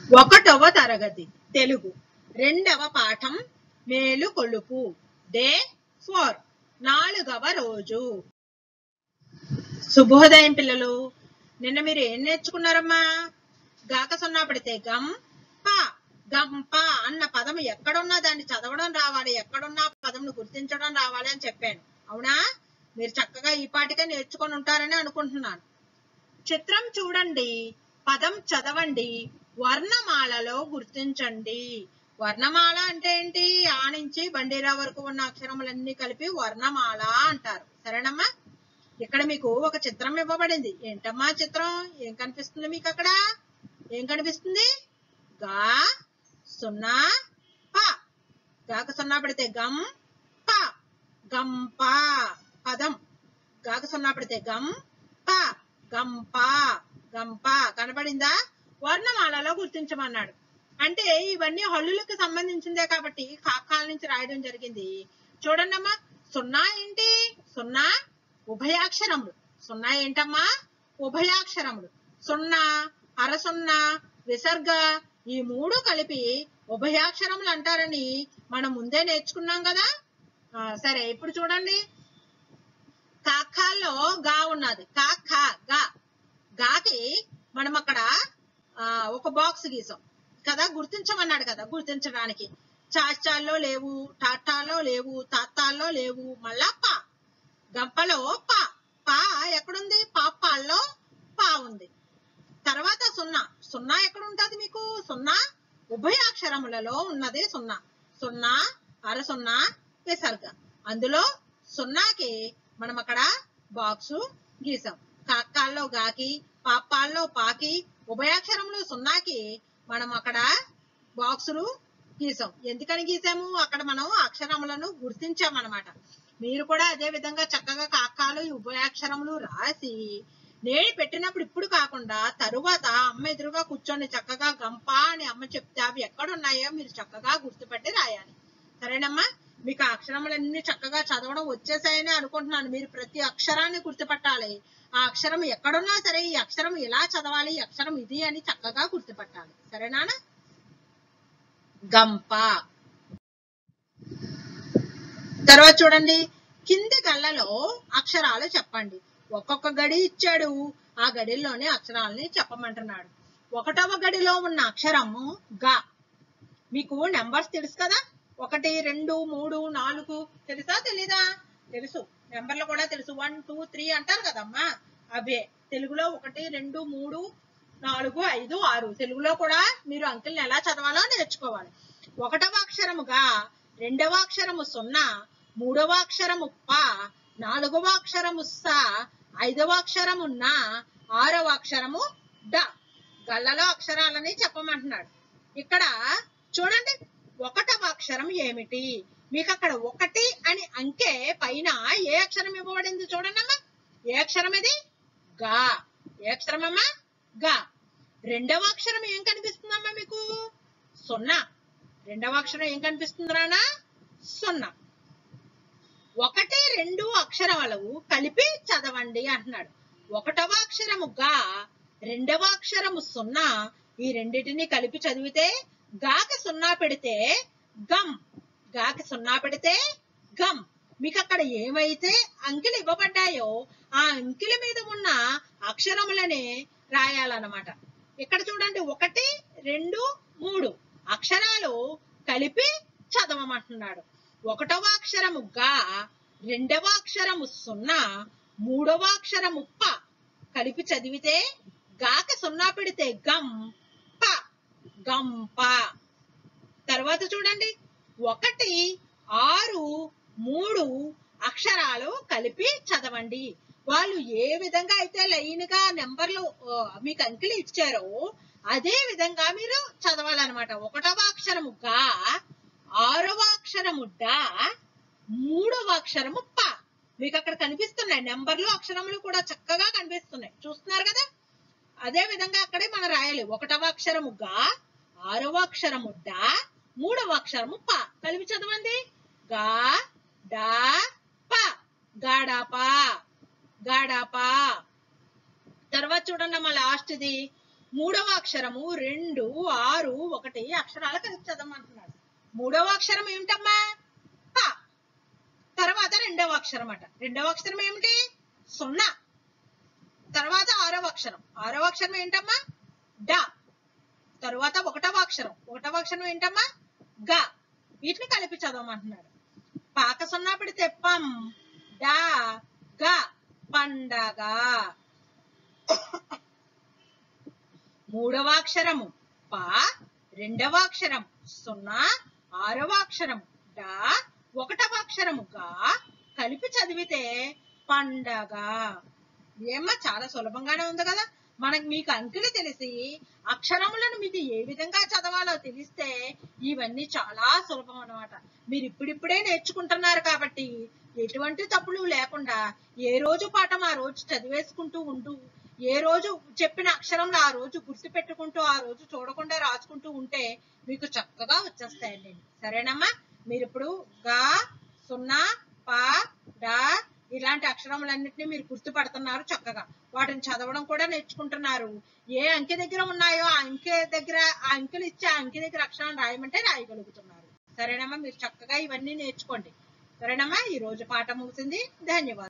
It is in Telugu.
ఒకటవ తరగతి తెలుగు రెండవ పాఠం మేలు కొలుపు డే ఫోర్ నాలుగవ రోజు శుభోదయం పిల్లలు నిన్న మీరు ఏం నేర్చుకున్నారమ్మా గాక సున్నా పడితే గం ప గం ప అన్న పదం ఎక్కడున్నా దాన్ని చదవడం రావాలి ఎక్కడున్నా పదంను గుర్తించడం రావాలి అని చెప్పాను అవునా మీరు చక్కగా ఈ పాటికే నేర్చుకొని ఉంటారని అనుకుంటున్నాను చిత్రం చూడండి పదం చదవండి వర్ణమాలలో గుర్తించండి వర్ణమాల అంటే ఏంటి ఆ నుంచి బండిరా వరకు ఉన్న అక్షరములన్నీ కలిపి వర్ణమాల అంటారు సరేనమ్మా ఇక్కడ మీకు ఒక చిత్రం ఇవ్వబడింది ఏంటమ్మా చిత్రం ఏం కనిపిస్తుంది మీకు అక్కడ ఏం కనిపిస్తుంది గా సున్నా ప గాక సున్నా పెడితే గం ప గంప పదం గాక సున్నా పెడితే గం ప గంప గంప కనపడిందా వర్ణమాలలో గుర్తించమన్నాడు అంటే ఇవన్నీ హల్లులకు సంబంధించిందే కాబట్టి కాకాల నుంచి రాయడం జరిగింది చూడండమ్మా సున్నా ఏంటి సున్నా ఉభయాక్షరములు సున్నా ఏంటమ్మా ఉభయాక్షరములు సున్నా అరసున్నా విసర్గ ఈ మూడు కలిపి ఉభయాక్షరములు అంటారని మనం ముందే నేర్చుకున్నాం కదా ఆ, సరే ఇప్పుడు చూడండి కాకాల్లో గా ఉన్నది కా ఖా గా గాకి మనం అక్కడ ఆ, ఒక బాక్స్ గీసాం కదా గుర్తించమన్నాడు కదా గుర్తించడానికి చాచాల్లో లేవు టాటాలో లేవు తాతాల్లో లేవు మళ్ళా పా గంపలో పా పా ఎక్కడుంది పాపాల్లో పా ఉంది తర్వాత సున్నా సున్నా ఎక్కడ ఉంటది మీకు సున్నా ఉభయాక్షరములలో ఉన్నది సున్నా సున్నా అర సున్నా విసర్గ అందులో సున్నాకి మనం అక్కడ బాక్సు గీసాం కాకాల్లో గాకి పాపాల్లో పాకి ఉభయాక్షరములు సున్నాకి మనం అక్కడ బాక్సులు గీసాం ఎందుకని గీసాము అక్కడ మనం అక్షరములను గుర్తించామన్నమాట మీరు కూడా అదే విధంగా చక్కగా కాకాలు ఈ ఉభయాక్షరములు రాసి నేను పెట్టినప్పుడు ఇప్పుడు కాకుండా తరువాత అమ్మ ఎదురుగా కూర్చొని చక్కగా గంప అని అమ్మ చెప్తే అవి ఎక్కడున్నాయో మీరు చక్కగా గుర్తుపెట్టి రాయాలి సరేనమ్మా మీకు ఆ అక్షరములన్నీ చక్కగా చదవడం వచ్చేసాయని అనుకుంటున్నాను మీరు ప్రతి అక్షరాన్ని గుర్తుపట్టాలి ఆ అక్షరం ఎక్కడున్నా సరే ఈ అక్షరం ఎలా చదవాలి ఈ అక్షరం ఇది అని చక్కగా గుర్తుపట్టాలి సరేనా గంప తర్వాత చూడండి కింది గళ్ళలో అక్షరాలు చెప్పండి ఒక్కొక్క గడి ఇచ్చాడు ఆ గడిలోని అక్షరాలని చెప్పమంటున్నాడు ఒకటవ గడిలో ఉన్న అక్షరము గా మీకు నెంబర్స్ తెలుసు కదా ఒకటి రెండు మూడు నాలుగు తెలుసా తెలీదా తెలుసు నెంబర్లు కూడా తెలుసు వన్ టూ త్రీ అంటారు కదమ్మా అవే తెలుగులో ఒకటి రెండు మూడు నాలుగు ఐదు ఆరు తెలుగులో కూడా మీరు అంకెల్ని ఎలా చదవాలో నేర్చుకోవాలి ఒకటవ అక్షరముగా రెండవ అక్షరము సున్నా మూడవ అక్షరము ప నాలుగవ అక్షరము స ఐదవ అక్షరము నా ఆరవ అక్షరము డ గళ్ళలో అక్షరాలని చెప్పమంటున్నాడు ఇక్కడ చూడండి ఒకటవ అక్షరం ఏమిటి మీకు అక్కడ ఒకటి అని అంకె పైన ఏ అక్షరం ఇవ్వబడింది చూడండి అమ్మా ఏ అక్షరం ఇది గా ఏ అక్షరం అమ్మా గా రెండవ అక్షరం ఏం కనిపిస్తుందమ్మా మీకు సున్నా రెండవ అక్షరం ఏం కనిపిస్తుంది రానా సున్నా ఒకటి రెండు అక్షరాలు కలిపి చదవండి అంటున్నాడు ఒకటవ అక్షరము గా రెండవ అక్షరము సున్నా ఈ రెండిటిని కలిపి చదివితే గాకి సున్నా పెడితే గమ్ గాకి సున్నా పెడితే గమ్ మీకు అక్కడ ఏమైతే అంకెలు ఇవ్వబడ్డాయో ఆ అంకెల మీద ఉన్న అక్షరములనే రాయాలన్నమాట ఇక్కడ చూడండి ఒకటి రెండు మూడు అక్షరాలు కలిపి చదవమంటున్నాడు ఒకటవ అక్షరము గా రెండవ అక్షరము సున్నా మూడవ అక్షరము ప కలిపి చదివితే గాకి సున్నా పెడితే గం ప గంప తర్వాత చూడండి ఒకటి ఆరు మూడు అక్షరాలు కలిపి చదవండి వాళ్ళు ఏ విధంగా అయితే లైన్ గా నెంబర్లు ఆ, మీకు అంకెలు ఇచ్చారో అదే విధంగా మీరు చదవాలన్నమాట ఒకటవ అక్షరము గా ఆరవ అక్షరము డ మూడవ అక్షరము ప మీకు అక్కడ కనిపిస్తున్నాయి నెంబర్లు అక్షరములు కూడా చక్కగా కనిపిస్తున్నాయి చూస్తున్నారు కదా అదే విధంగా అక్కడే మనం రాయాలి ఒకటవ అక్షరము గా ఆరవ అక్షరము డ మూడవ అక్షరము ప కలిపి చదవండి గా డా ప గాడాప గాడాప తర్వాత చూడండి మా లాస్ట్ ది మూడవ అక్షరము రెండు ఆరు ఒకటి అక్షరాలు కలిపి చదవమంటున్నాడు మూడవ అక్షరం ఏమిటమ్మా ప తర్వాత రెండవ అక్షరం అట రెండవ అక్షరం ఏమిటి సున్నా తర్వాత ఆరవ అక్షరం ఆరవ అక్షరం ఏంటమ్మా డ తరువాత ఒకటవ అక్షరం ఒకటవ అక్షరం ఏంటమ్మా గ వీటిని కలిపి చదవమంటున్నాడు పాక సున్నా పెడితే పం డా గ పండగ మూడవ అక్షరము ప రెండవ అక్షరం సున్నా ఆరవ అక్షరం డా ఒకటవ అక్షరము గా కలిపి చదివితే పండగ ఏమ్మా చాలా సులభంగానే ఉంది కదా మనకి మీకు అంకెలు తెలిసి అక్షరములను మీకు ఏ విధంగా చదవాలో తెలిస్తే ఇవన్నీ చాలా సులభం అన్నమాట మీరు ఇప్పుడిప్పుడే నేర్చుకుంటున్నారు కాబట్టి ఎటువంటి తప్పులు లేకుండా ఏ రోజు పాఠం ఆ రోజు చదివేసుకుంటూ ఉంటూ ఏ రోజు చెప్పిన అక్షరంలో ఆ రోజు గుర్తు పెట్టుకుంటూ ఆ రోజు చూడకుండా రాసుకుంటూ ఉంటే మీకు చక్కగా వచ్చేస్తాయండి సరేనమ్మా మీరు ఇప్పుడు గా సున్నా ప డా ఇలాంటి అక్షరములన్నింటినీ మీరు గుర్తుపడుతున్నారు చక్కగా వాటిని చదవడం కూడా నేర్చుకుంటున్నారు ఏ అంకె దగ్గర ఉన్నాయో ఆ అంకె దగ్గర ఆ అంకెలు ఇచ్చి ఆ అంకె దగ్గర అక్షరాలు రాయమంటే రాయగలుగుతున్నారు సరేనమ్మా మీరు చక్కగా ఇవన్నీ నేర్చుకోండి సరేనమ్మా ఈ రోజు పాఠం ముగిసింది ధన్యవాదాలు